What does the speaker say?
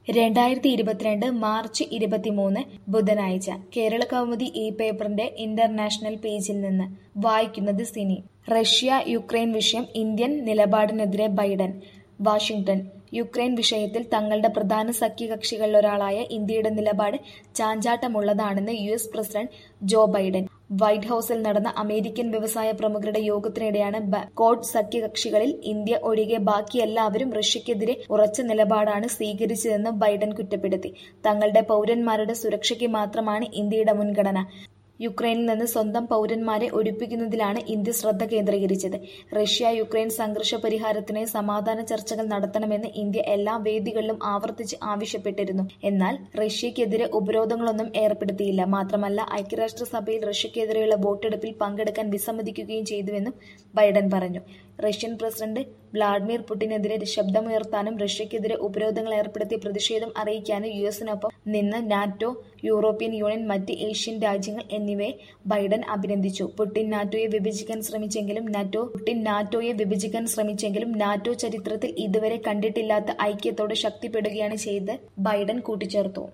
രണ്ടായിരത്തി ഇരുപത്തിരണ്ട് മാർച്ച് ഇരുപത്തിമൂന്ന് ബുധനാഴ്ച കേരള കൗമുദി ഈ പേപ്പറിന്റെ ഇന്റർനാഷണൽ പേജിൽ നിന്ന് വായിക്കുന്നത് സിനി റഷ്യ യുക്രൈൻ വിഷയം ഇന്ത്യൻ നിലപാടിനെതിരെ ബൈഡൻ വാഷിംഗ്ടൺ യുക്രൈൻ വിഷയത്തിൽ തങ്ങളുടെ പ്രധാന സഖ്യകക്ഷികളിലൊരാളായ ഇന്ത്യയുടെ നിലപാട് ചാഞ്ചാട്ടമുള്ളതാണെന്ന് U S president Joe Biden White ഹൌസിൽ നടന്ന അമേരിക്കൻ വ്യവസായ പ്രമുഖരുടെ യോഗത്തിനിടെയാണ് ബ- കോഡ് സഖ്യകക്ഷികളിൽ ഇന്ത്യ ഒഴികെ ബാക്കി എല്ലാവരും റഷ്യക്കെതിരെ ഉറച്ച നിലപാടാണ് സ്വീകരിച്ചതെന്ന് ബൈഡൻ കുറ്റപ്പെടുത്തി തങ്ങളുടെ പൗരന്മാരുടെ സുരക്ഷയ്ക്ക് മാത്രമാണ് ഇന്ത്യയുടെ മുൻഗണന യുക്രൈനിൽ നിന്ന് സ്വന്തം പൗരന്മാരെ ഒഴിപ്പിക്കുന്നതിലാണ് ഇന്ത്യ ശ്രദ്ധ കേന്ദ്രീകരിച്ചത് റഷ്യ യുക്രൈൻ സംഘർഷ പരിഹാരത്തിനായി സമാധാന ചർച്ചകൾ നടത്തണമെന്ന് ഇന്ത്യ എല്ലാ വേദികളിലും ആവർത്തിച്ച് ആവശ്യപ്പെട്ടിരുന്നു എന്നാൽ റഷ്യക്കെതിരെ ഉപരോധങ്ങളൊന്നും ഏർപ്പെടുത്തിയില്ല മാത്രമല്ല ഐക്യരാഷ്ട്രസഭയിൽ റഷ്യക്കെതിരെയുള്ള വോട്ടെടുപ്പിൽ പങ്കെടുക്കാൻ വിസമ്മതിക്കുകയും ചെയ്തുവെന്നും ബൈഡൻ പറഞ്ഞു റഷ്യൻ പ്രസിഡന്റ് വ്ളാഡിമിർ പുടിനെതിരെ ശബ്ദമുയർത്താനും റഷ്യക്കെതിരെ ഉപരോധങ്ങൾ ഏർപ്പെടുത്തി പ്രതിഷേധം അറിയിക്കാനും യു എസിനൊപ്പം നിന്ന് നാറ്റോ യൂറോപ്യൻ യൂണിയൻ മറ്റ് ഏഷ്യൻ രാജ്യങ്ങൾ എന്നിവയെ ബൈഡൻ അഭിനന്ദിച്ചു പുടിൻ നാറ്റോയെ വിഭജിക്കാൻ ശ്രമിച്ചെങ്കിലും നാറ്റോ പുടിൻ നാറ്റോയെ വിഭജിക്കാൻ ശ്രമിച്ചെങ്കിലും നാറ്റോ ചരിത്രത്തിൽ ഇതുവരെ കണ്ടിട്ടില്ലാത്ത ഐക്യത്തോടെ ശക്തിപ്പെടുകയാണ് ചെയ്ത് ബൈഡൻ കൂട്ടിച്ചേർത്തു